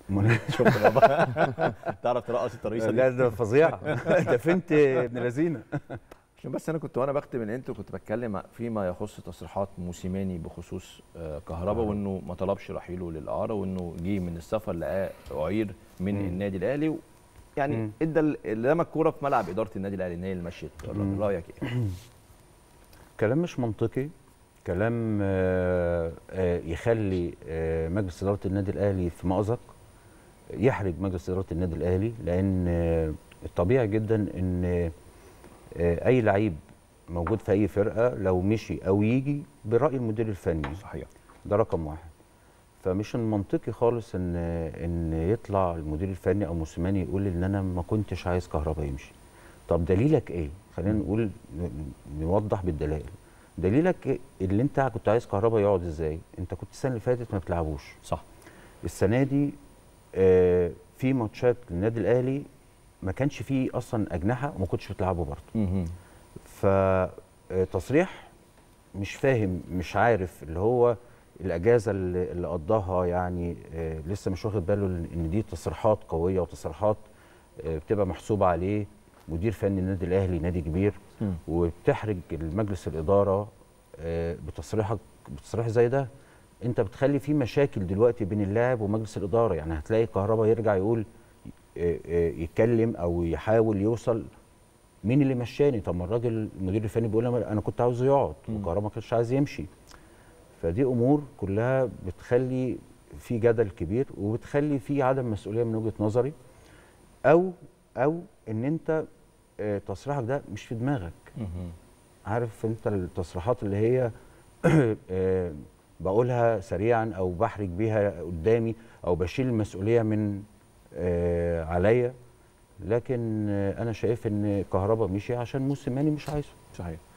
شكرا بقى تعرف ترقص الترقيصه لا دي ده فظيعه ده فهمت ابن لذينه عشان بس انا كنت وانا بختم من انتوا كنت بتكلم فيما يخص تصريحات موسيماني بخصوص آه، كهربا وانه ما طلبش رحيله للاعاره وانه جه من السفر لقاه اعير من مم. النادي الاهلي و- يعني مم. ادى ال- رمى الكوره في ملعب اداره النادي الاهلي ان هي اللي مشيت مم. رايك ايه؟ كلام مش منطقي كلام آه، آه، يخلي آه، مجلس اداره النادي الاهلي في مأزق يحرج مجلس اداره النادي الاهلي لان آه، الطبيعي جدا ان آه، اي لعيب موجود في اي فرقه لو مشي او يجي براي المدير الفني صحيح ده رقم واحد فمش المنطقي خالص ان ان يطلع المدير الفني او موسيماني يقول ان انا ما كنتش عايز كهربا يمشي طب دليلك ايه خلينا نقول ن- نوضح بالدلائل دليلك إيه؟ اللي انت كنت عايز كهربا يقعد ازاي انت كنت السنه اللي فاتت ما بتلعبوش صح السنه دي آه، في ماتشات للنادي الاهلي ما كانش فيه اصلا اجنحه وما كنتش بتلعبه برضه فتصريح مش فاهم مش عارف اللي هو الاجازه اللي اللي قضاها يعني آه، لسه مش واخد باله ان إن دي تصريحات قويه وتصريحات آه، بتبقى محسوبه عليه مدير فني النادي الاهلي نادي كبير مم. وبتحرج المجلس الاداره آه، بتصريحك بتصريح زي ده انت بتخلي في مشاكل دلوقتي بين اللاعب ومجلس الاداره يعني هتلاقي كهربا يرجع يقول آه، آه، يتكلم او يحاول يوصل مين اللي مشاني طب ما الراجل المدير الفني بيقول انا أنا كنت عاوزه يقعد مم. وكهربا ما كانش عايز يمشي فدي امور كلها بتخلي في جدل كبير وبتخلي في عدم مسؤوليه من وجهه نظري او او ان انت آه، تصريحك ده مش في دماغك عارف انت التصريحات اللي هي آه، بقولها سريعا او بحرج بيها قدامي او بشيل المسؤوليه من آه، عليا لكن آه، انا شايف ان كهربا مشي عشان موسيماني مش عايزه صحيح